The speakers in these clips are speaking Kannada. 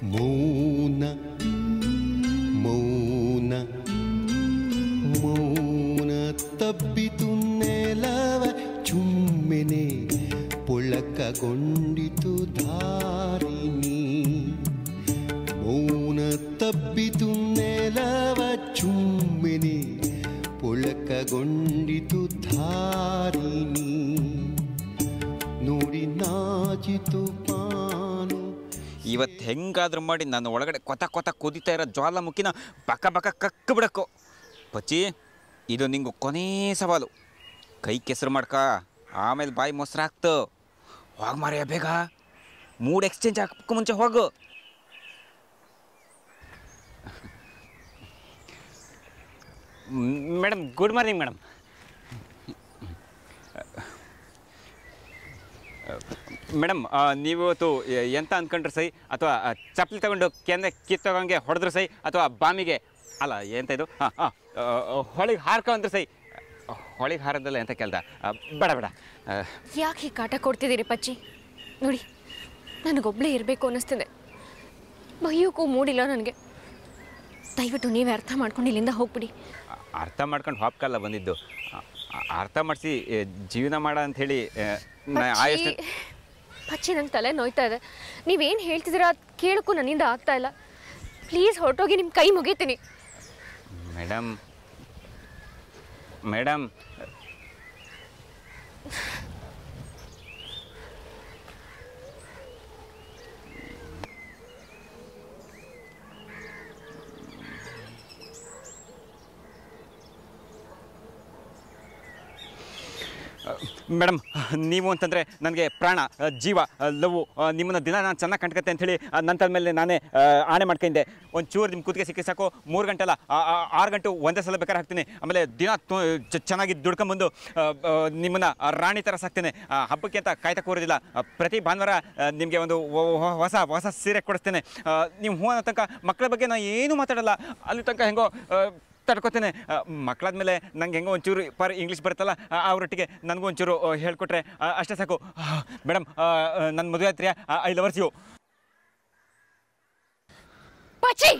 ಮೌನ ಮೌನ ಮೌನ ತಬ್ಬಿತು ನೆಲವ ಚುಮ್ಮೆನೆ ಪೊಳಕಗೊಂಡಿತು ಧಾರಿಣಿ ಮೌನ ತಬ್ಬಿತು ನೆಲವ ಚುಮ್ಮೆನೆ ಪೊಳಕಗೊಂಡಿತು ಧಾರಿಣಿ ನೋಡಿ ನಾಚಿತು ಪಾನು ಇವತ್ತು ಹೆಂಗಾದ್ರೂ ಮಾಡಿ ನಾನು ಒಳಗಡೆ ಕೊತ ಕೊತ ಕುದಿತಾ ಇರೋ ಜ್ವಾಲಾಮುಖಿನ ಬಕ ಬಕ ಕಕ್ಕ ಬಿಡಕ್ಕು ಪಚ್ಚಿ ಇದು ನಿಂಗು ಕೊನೇ ಸವಾಲು ಕೈ ಕೆಸರು ಮಾಡ್ಕ ಆಮೇಲೆ ಬಾಯಿ ಮೊಸರು ಹಾಕ್ತು ಹೋಗಿ ಮಾರ್ಯ ಬೇಗ ಮೂಡ್ ಎಕ್ಸ್ಚೇಂಜ್ ಹಾಕಕ್ಕೆ ಮುಂಚೆ ಹೋಗು madam good morning madam madam ನೀವು ಇವತ್ತು ಎ- ಎಂತ ಅಂದ್ಕೊಂಡ್ರೆ ಸೈ ಅಥವಾ ಚಪ್ಪಲಿ ತಗೊಂಡು ಕೆಂದೆ ಕಿತ್ತೋಗಂಗೆ ಹೊಡೆದ್ರು ಸೈ ಅಥವಾ ಬಾಮಿಗೆ ಅಲ್ಲ ಎಂತ ಇದು ಹಾಂ ಹಾಂ ಹೊಳಿಗೆ ಹಾರ್ಕೊಂಡ್ರೆ ಸೈ ಹೊಳಿಗೆ ಹಾರೋದಲ್ಲ ಎಂತ ಕೆಲ್ದ ಆ, ಬೇಡ ಬೇಡ ಆ, ಯಾಕೆ ಹೀಗೆ ಕಾಟ ಕೊಡ್ತಿದ್ದೀರಿ ಪಚ್ಚಿ ನೋಡಿ ನನಗೊಬ್ಬಳೇ ಇರಬೇಕು ಅನ್ನಿಸ್ತಿದೆ ಬೈಯೋಕ್ಕೂ ಮೂಡಿಲ್ಲ ನನಗೆ ದಯವಿಟ್ಟು ನೀವೇ ಅರ್ಥ ಮಾಡ್ಕೊಂಡು ಇಲ್ಲಿಂದ ಹೋಗ್ಬಿಡಿ ಅರ್ಥ ಮಾಡ್ಕೊಂಡು ಹಾಪ್ಕಲ್ಲ ಬಂದಿದ್ದು ಆ, ಆ, ಅರ್ಥ ಮಾಡಿಸಿ ಜೀವನ ಮಾಡ ಅಂಥೇಳಿ ಆಯಷ್ಟು ಪಚ್ಚಿ ಪಚ್ಚಿ ನಂಗೆ ತಲೆ ನೋಯ್ತಾ ಇದೆ ನೀವೇನು ಹೇಳ್ತಿದ್ದೀರಾ ಅದು ಕೇಳೋಕ್ಕೂ ನನ್ನಿಂದ ಆಗ್ತಾ ಇಲ್ಲ ಪ್ಲೀಸ್ ಹೊರಟೋಗಿ ನಿಮ್ಮ ಕೈ ಮುಗಿತೀನಿ ಮೇಡಮ್ ಮೇಡಮ್ ಮೇಡಮ್ ನೀವು ಅಂತಂದರೆ ನನಗೆ ಪ್ರಾಣ ಆ, ಜೀವ ಲವ್ ನಿಮ್ಮನ್ನ ದಿನ ನಾನು ಚೆನ್ನಾಗಿ ಕಂಡ್ಕತ್ತೆ ಅಂಥೇಳಿ ನಂತರ ಮೇಲೆ ನಾನೇ ಆ, ಆಣೆ ಮಾಡ್ಕೊಂಡಿದ್ದೆ ಒಂಚೂರು ನಿಮ್ಮ ಕೂತಿಗೆ ಸಿಕ್ಕಿ ಸಾಕು ಮೂರು ಗಂಟೆ ಅಲ್ಲ ಆ- ಆ- ಆರು ಗಂಟೆ ಒಂದೇ ಸಲ ಬೇಕಾದ್ರೆ ಹಾಕ್ತೀನಿ ಆಮೇಲೆ ದಿನ ತು- ಚ- ಚೆನ್ನಾಗಿ ದುಡ್ಕೊಂಬಂದು ಆ, ಆ, ನಿಮ್ಮನ್ನ ಆ ರಾಣಿ ಥರ ಸಾಕ್ತೇನೆ ಆ, ಹಬ್ಬಕ್ಕೆ ಅಂತ ಕಾಯ್ತಾ ಕೂರೋದಿಲ್ಲ ಆ, ಪ್ರತಿ ಭಾನುವಾರ ನಿಮಗೆ ಒಂದು ಹೊ- ಹೊ- ಹೊಸ ಹೊಸ ಸೀರೆ ಕೊಡಿಸ್ತೇನೆ ಆ, ನೀವು ಹೂ ಅನ್ನೋ ತನಕ ಮಕ್ಕಳ ಬಗ್ಗೆ ನಾನು ಏನೂ ಮಾತಾಡಲ್ಲ ಅಲ್ಲಿ ತನಕ ಹೆಂಗೋ ಆ, ತಡ್ಕೊತೇನೆ ಮಕ್ಕಳಾದ್ಮೇಲೆ ನಂಗೆ ಹೆಂಗೋ ಒಂಚೂರು ಪರ್ ಇಂಗ್ಲೀಷ್ ಬರುತ್ತಲ್ಲ ಆ- ಅವರೊಟ್ಟಿಗೆ ನನಗೂ ಒಂಚೂರು ಆ, ಹೇಳ್ಕೊಟ್ರೆ ಆ, ಅಷ್ಟೇ ಸಾಕು ಮೇಡಮ್ ನನ್ನ ಮದುವೆ ಆಯ್ತು ಐ ಲವರ್ಸ್ ಯು ಪಚ್ಚಿ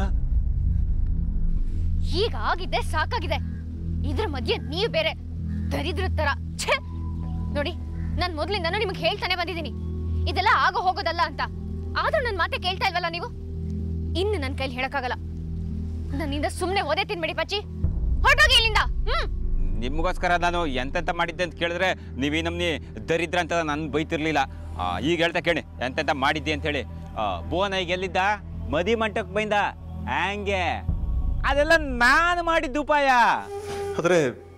ಈಗ ಆಗಿದೆ ಸಾಕಾಗಿದೆ ಇದ್ರ ಮಧ್ಯೆ ನೀವು ಬೇರೆ ದರಿದ್ರ ತರ ಛೇ ನೋಡಿ ನಾನು ಮೊದಲಿಂದನೂ ನಿಮಗೆ ಹೇಳ್ತಾನೆ ಬಂದಿದ್ದೀನಿ ಇದೆಲ್ಲ ಆಗ ಹೋಗೋದಲ್ಲ ಅಂತ ಆದ್ರೂ ನನ್ನ ಮಾತೆ ಕೇಳ್ತಾ ಇಲ್ವಲ್ಲ ನೀವು ಇನ್ನು ನನ್ನ ಕೈಲಿ ಹೇಳಕ್ಕಾಗಲ್ಲ ನನ್ನಿಂದ ಸುಮ್ಮನೆ ಓದೇ ತಿನ್ಬೇಡಿ ಪಚ್ಚಿ ಹೊರಟೋಗಿ ಇಲ್ಲಿಂದ ಹ್ಮ್ ನಿಮಗೋಸ್ಕರ ನಾನು ಎಂತೆಂತ ಮಾಡಿದ್ದೆ ಅಂತ ಕೇಳಿದ್ರೆ ನೀವು ಈ ನಮ್ನಿ ದರಿದ್ರ ಅಂತ ನಾನು ಬೈತಿರ್ಲಿಲ್ಲ ಆ, ಈಗ ಹೇಳ್ತಾ ಕೇಳಿ ಎಂತೆಂತ ಮಾಡಿದ್ದೆ ಅಂತ ಹೇಳಿ ಭುವನ ಈಗ ಎಲ್ಲಿದ್ದ ಮದಿ ಮಂಟಕ್ಕೆ ಬೈಂದ ಹಂಗೆ ಅದೆಲ್ಲ ನಾನು ಮಾಡಿದ್ದು ಉಪಾಯ ಆದರೆ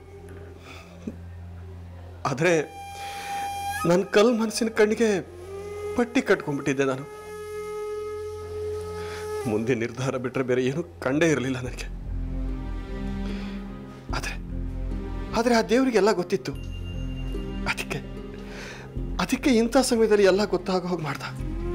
ಆದರೆ ನನ್ನ ಕಲ್ ಮನಸ್ಸಿನ ಕಣ್ಣಿಗೆ ಪಟ್ಟಿ ಕಟ್ಕೊಂಡ್ಬಿಟ್ಟಿದ್ದೆ ನಾನು ಮುಂದೆ ನಿರ್ಧಾರ ಬಿಟ್ಟರೆ ಬೇರೆ ಏನೂ ಕಂಡೇ ಇರಲಿಲ್ಲ ನನಗೆ ಆದರೆ ಆದರೆ ಆ ದೇವರಿಗೆಲ್ಲ ಗೊತ್ತಿತ್ತು ಅದಕ್ಕೆ ಅದಕ್ಕೆ ಇಂಥ ಸಮಯದಲ್ಲಿ ಎಲ್ಲ ಗೊತ್ತಾಗೋ ಹೋಗಿ ಮಾಡ್ದ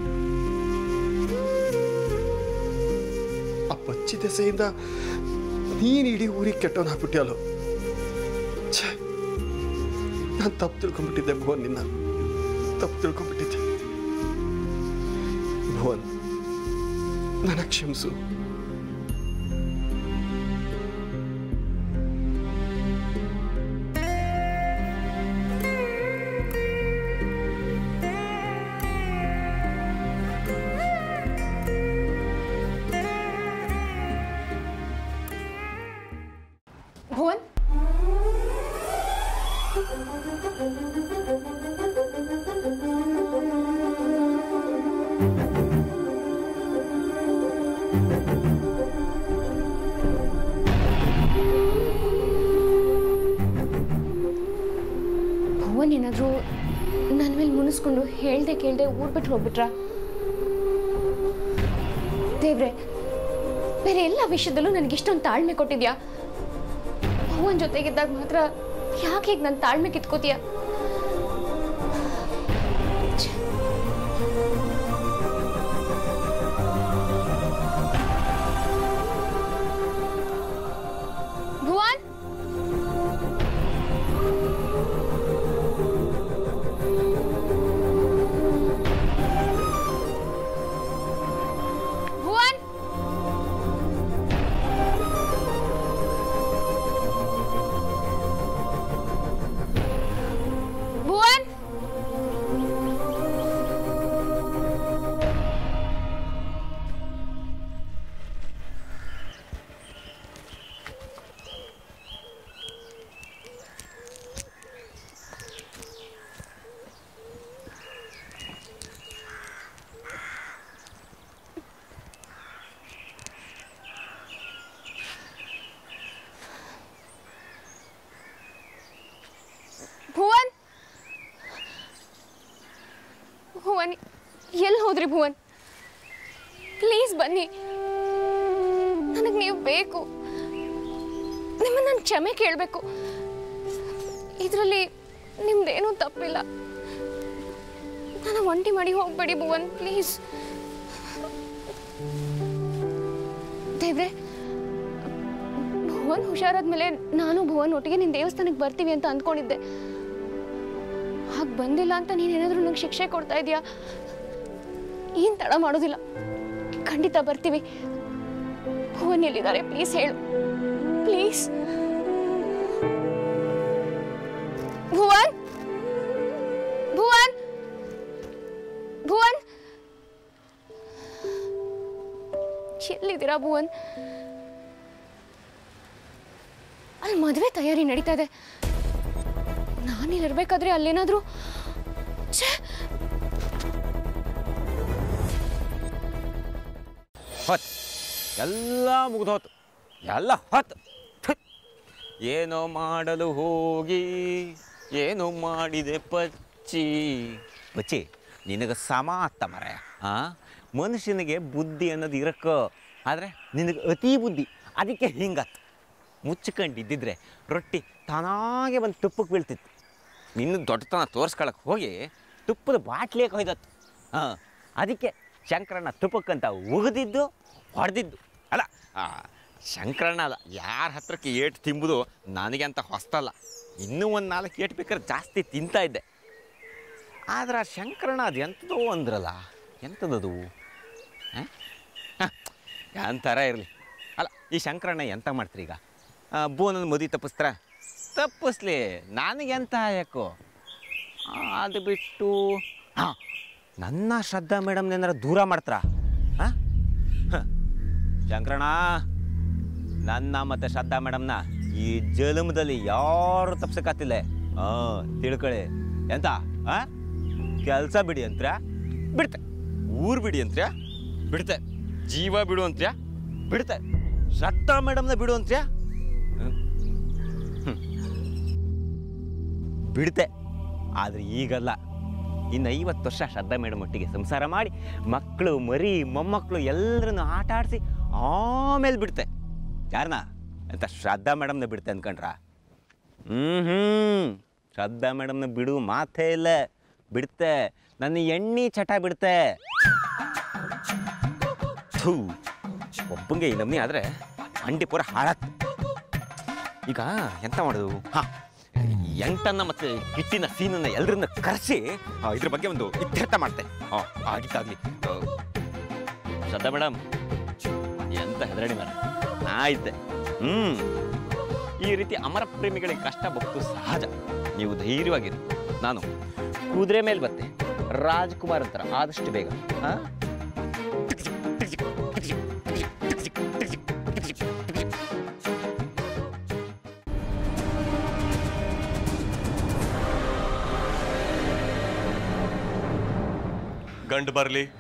ಆ ಪಚ್ಚಿ ದೆಸೆಯಿಂದ ನೀನು ಇಡೀ ಊರಿಗೆ ಕೆಟ್ಟವನ್ ಹಾಕ್ಬಿಟ್ಟಿಯಲ್ಲೋ ಛೇ ನಾನು ತಪ್ಪು ತಿಳ್ಕೊಂಡ್ಬಿಟ್ಟಿದ್ದೆ ಭುವನ್ ನಿನ್ನ ತಪ್ಪು ತಿಳ್ಕೊಂಡ್ಬಿಟ್ಟಿದ್ದೆ ಭುವನ್ ನನ್ನ ಕ್ಷಮಿಸು ಭುವನ್ ಭುವನ್ ಏನಾದರೂ ನನ್ನ ಮೇಲೆ ಮುನಿಸ್ಕೊಂಡು ಹೇಳ್ದೆ ಕೇಳ್ದೆ ಊರ್ ಬಿಟ್ಟು ಹೋಗ್ಬಿಟ್ರಾ ದೇವ್ರೆ ಬೇರೆ ಎಲ್ಲ ವಿಷಯದಲ್ಲೂ ನನಗೆ ಇಷ್ಟೊಂದು ತಾಳ್ಮೆ ಕೊಟ್ಟಿದ್ಯಾ ಭುವನ್ ಜೊತೆಗಿದ್ದಾಗ ಮಾತ್ರ ಯಾಕೆ ಹೀಗೆ ನನ್ನ ತಾಳ್ಮೆ ಕಿತ್ಕೋತೀಯ ಭುವನ್ ಭುವನ್ ಎಲ್ಲಿ ಹೋದ್ರಿ ಭುವನ್ ಪ್ಲೀಸ್ ಬನ್ನಿ ನನಗೆ ನೀವು ಬೇಕು ನಿಮ್ಮನ್ನ ನಾನು ಕ್ಷಮೆ ಕೇಳಬೇಕು ಇದರಲ್ಲಿ ನಿಮ್ದೇನೂ ತಪ್ಪಿಲ್ಲ ನನ್ನ ಒಂಟಿ ಮಾಡಿ ಹೋಗ್ಬೇಡಿ ಭುವನ್ ಪ್ಲೀಸ್ ದೇವ್ರೆ ಭುವನ್ ಹುಷಾರಾದ್ಮೇಲೆ ನಾನು ಭುವನ್ ಒಟ್ಟಿಗೆ ನಿನ್ನ ದೇವಸ್ಥಾನಕ್ಕೆ ಬರ್ತೀವಿ ಅಂತ ಅಂದ್ಕೊಂಡಿದ್ದೆ ಹಾಗೆ ಬಂದಿಲ್ಲ ಅಂತ ನೀನೇನಾದರೂ ನಂಗೆ ಶಿಕ್ಷೆ ಕೊಡ್ತಾ ಇದೀಯಾ ಏನು ತಡ ಮಾಡೋದಿಲ್ಲ ಖಂಡಿತ ಬರ್ತೀವಿ ಭುವನ್ ಎಲ್ಲಿದ್ದಾರೆ ಪ್ಲೀಸ್ ಹೇಳು ಪ್ಲೀಸ್ ಭುವನ್ ಭುವನ್ ಭುವನ್ ಎಲ್ಲಿದ್ದೀರಾ ಭುವನ್ ಅಲ್ಲಿ ಮದುವೆ ತಯಾರಿ ನಡೀತಾ ಇದೆ ನಾನಿಲ್ಲಿರ್ಬೇಕಾದ್ರೆ ಅಲ್ಲೇನಾದ್ರೂ ಛೇ ಹೊತ್ತು ಎಲ್ಲ ಮುಗಿದೋತು ಎಲ್ಲ ಹೊತ್ತು ಥು. ಏನೋ ಮಾಡಲು ಹೋಗಿ ಏನೋ ಮಾಡಿದೆ ಪಚ್ಚಿ ಪಚ್ಚಿ ನಿನಗೆ ಸಮ ಅತ್ತ ಮರ ಆ ಮನುಷ್ಯನಿಗೆ ಬುದ್ಧಿ ಅನ್ನೋದು ಇರಕ್ಕ ಆದರೆ ನಿನಗೆ ಅತಿ ಬುದ್ಧಿ ಅದಕ್ಕೆ ಹಿಂಗತ್ತು ಮುಚ್ಕೊಂಡಿದ್ದಿದ್ರೆ ರೊಟ್ಟಿ ತಾನಾಗೆ ಬಂದು ತುಪ್ಪಕ್ಕೆ ಬೀಳ್ತಿತ್ತು ನಿನ್ನ ದೊಡ್ಡತನ ತೋರಿಸ್ಕೊಳಕ್ಕೆ ಹೋಗಿ ತುಪ್ಪದ ಬಾಟ್ಲಿಗೆ ಹೊಯ್ದತ್ತು ಹಾಂ ಅದಕ್ಕೆ ಶಂಕರಣ್ಣ ತುಪ್ಪಕ್ಕಂತ ಉಗಿದಿದ್ದು ಹೊಡೆದಿದ್ದು ಅಲ್ಲ ಆ, ಶಂಕರಣ್ಣ ಅಲ್ಲ ಯಾರ ಹತ್ರಕ್ಕೆ ಏಟು ತಿಂಬುದು ನನಗೆ ಅಂತ ಹೊಸ್ತಲ್ಲ ಇನ್ನೂ ಒಂದು ನಾಲ್ಕು ಏಟು ಬೇಕಾದ್ರೆ ಜಾಸ್ತಿ ತಿಂತಾ ಇದ್ದೆ ಆದ್ರೆ ಆ ಶಂಕರಣ್ಣ ಅದು ಎಂಥದೋ ಅಂದ್ರಲ್ಲ ಎಂಥದದು ಎಂಥರ ಇರಲಿ ಅಲ್ಲ ಈ ಶಂಕರಣ್ಣ ಎಂತ ಮಾಡ್ತೀರಿ ಈಗ ಬೋನನ ಮದುವೆ ತಪ್ಪಿಸ್ತಾರ ತಪ್ಪಿಸ್ಲಿ ನನಗೆ ಎಂತ ಯಾಕೋ ಆ, ಅದು ಬಿಟ್ಟು ಹಾಂ ನನ್ನ ಶ್ರದ್ಧಾ ಮೇಡಮ್ನ ಏನಾರ ದೂರ ಮಾಡ್ತಾರ ಹಾಂ ಶಂಕರಣ್ಣ ನನ್ನ ಮತ್ತು ಶ್ರದ್ಧಾ ಮೇಡಮ್ನ ಈ ಜಲಮದಲ್ಲಿ ಯಾರು ತಪ್ಸಕ್ಕಾತಿಲ್ಲ ಹಾಂ ತಿಳ್ಕೊಳ್ಳಿ ಎಂತ ಹಾಂ ಕೆಲಸ ಬಿಡಿ ಅಂತ್ರ ಬಿಡ್ತೆ ಊರು ಬಿಡಿ ಅಂತ್ರ್ಯಾ ಬಿಡ್ತೆ ಜೀವ ಬಿಡು ಅಂತ್ರ್ಯಾ ಬಿಡ್ತೆ ಶ್ರದ್ಧಾ ಮೇಡಮ್ನ ಬಿಡು ಅಂತ್ರ್ಯಾ ಹ್ಮ್. ಹ್ಮ್. ಬಿಡ್ತೆ ಆದರೆ ಈಗಲ್ಲ ಇನ್ನು ಐವತ್ತು ವರ್ಷ ಶ್ರದ್ಧಾ ಮೇಡಮ್ ಒಟ್ಟಿಗೆ ಸಂಸಾರ ಮಾಡಿ ಮಕ್ಕಳು ಮರಿ ಮೊಮ್ಮಕ್ಕಳು ಎಲ್ಲರನ್ನು ಆಟ ಆಡಿಸಿ ಆಮೇಲೆ ಬಿಡ್ತೆ ಯಾರನ್ನ ಅಂತ ಶ್ರದ್ಧಾ ಮೇಡಮ್ನ ಬಿಡ್ತೆ ಅನ್ಕೊಂಡ್ರ ಹ್ಞೂ ಹ್ಞೂ ಶ್ರದ್ಧಾ ಮೇಡಮ್ನ ಬಿಡು ಮಾತೇ ಇಲ್ಲ ಬಿಡ್ತೆ ನನ್ನ ಎಣ್ಣೆ ಚಟ ಬಿಡ್ತೆ ಥೂ ಒಬ್ಬಂಗೆ ಈ ನಮ್ನಿ ಆದರೆ ಅಂಡಿ ಪೂರ ಹಾಳತ್ ಈಗ ಎಂತ ಮಾಡೋದು ಹಾಂ ಎಂಟನ್ನ ಮತ್ತು ಕಿಟ್ಟಿನ ಸೀನನ್ನ ಎಲ್ಲರನ್ನ ಕರೆಸಿ ಇದ್ರ ಬಗ್ಗೆ ಒಂದು ಇತ್ಯರ್ಥ ಮಾಡ್ತೆ ಹಾಂ ಆಗಿತ್ತಾಗಲಿ ಶ್ರದ್ಧಾ ಮೇಡಮ್ ಎಂತ ಹೆದರಡಿ ಮೇಡಮ್ ಆಯ್ತೆ ಹ್ಞೂ ಈ ರೀತಿ ಅಮರ ಪ್ರೇಮಿಗಳಿಗೆ ಕಷ್ಟ ಬತ್ತು ಸಹಜ ನೀವು ಧೈರ್ಯವಾಗಿರಿ ನಾನು ಕುದುರೆ ಮೇಲೆ ಬತ್ತೆ ರಾಜ್ಕುಮಾರ್ ಅಂತಾರ ಆದಷ್ಟು ಬೇಗ ಹಾಂ ಗಂಡು ಬರಲಿ